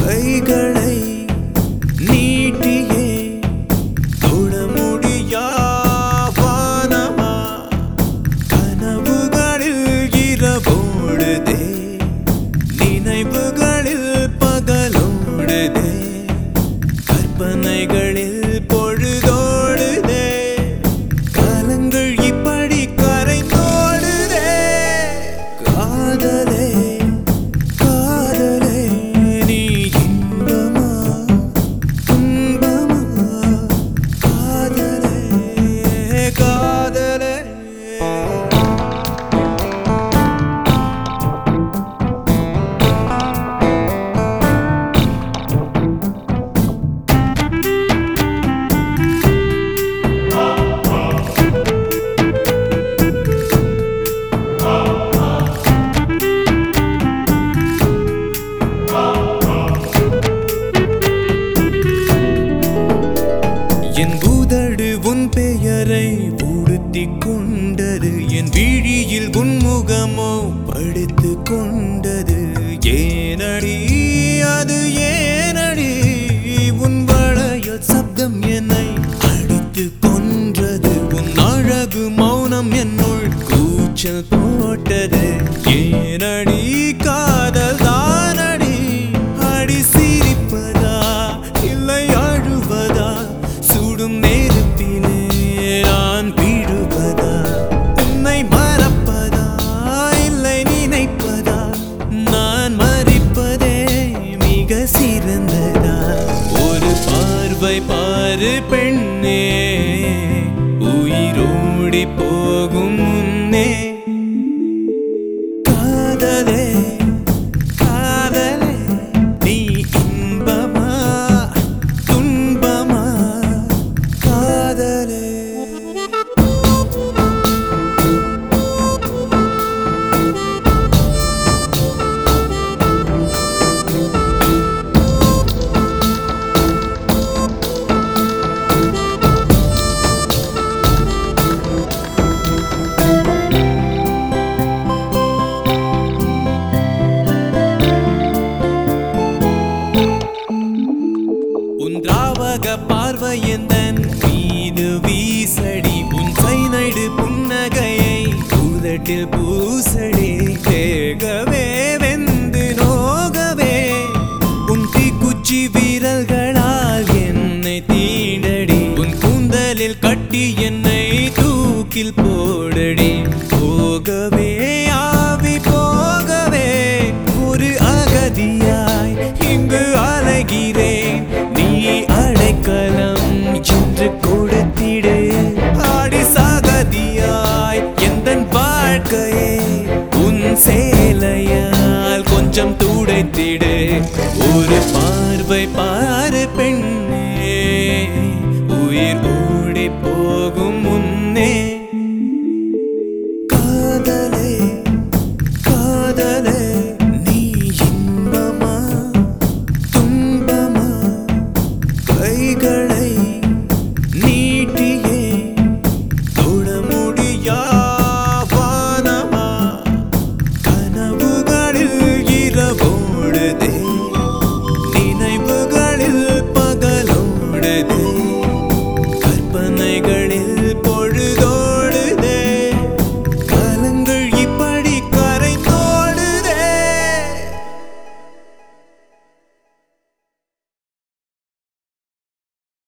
கைகளை நீட்டியே தொட முடியா வானமா கனவுகளில் இரவோடுதே நினைவுகளில் பகலோடுதே கற்பனைகளில் பொழுதோடுதே காலங்கள் இப்படி கரைந்தோடுதே காதலே காதலே நீ இன்பமா துன்பமா காதலே காதலே என் பூதடு உன் பெயரை உடுத்திக் கொண்டது என் விழியில் உன் முகமோ படுத்து கொண்டது ஏனடி அது ஏனடி உன் வளையல் சப்தம் என்னை அடித்து கொன்றது உன் அழகு மௌனம் என்னுள் கூச்சல் போட்டது ஏனடி காதல் தானடி அடி சிரிப்பதா இல்லை அழுவதா சுடும் நெருப்பிலே நான் விழுவதா உன்னை மறப்பதா இல்லை நினைப்பதா நான் மறிப்பதே மிக சிறந்ததா ஒரு பார்வை பாரு பெண்ணே உயிரோடி போகும் முன்னே காதலே காதலே நீ இன்பமா துன்பமா காதலே உன் திராவக பார்வை எந்தன் மீது வீசடி உன் சைனடு புன்னகையை உதட்டில் பூசடி தேகவே வெந்து நோகவே உன் தீக்குச்சி வீரல்களால் என்னை தீண்டடி உன் கூந்தலில் கட்டி என்னை தூக்கில் போடடி போகவே ஆவி போகவே ஒரு அகதியாய் இங்கு அலைகிறேன் நீ அடைக்கலம் என்று கொடுத்திடு ஆடி சாகதியாய் எந்த வாழ்க்கையே உன் சேலையால் கொஞ்சம் துடைத்திடு ஒரு பார்வை பாரு பெண்ணே உயிர் ஓடி போகும்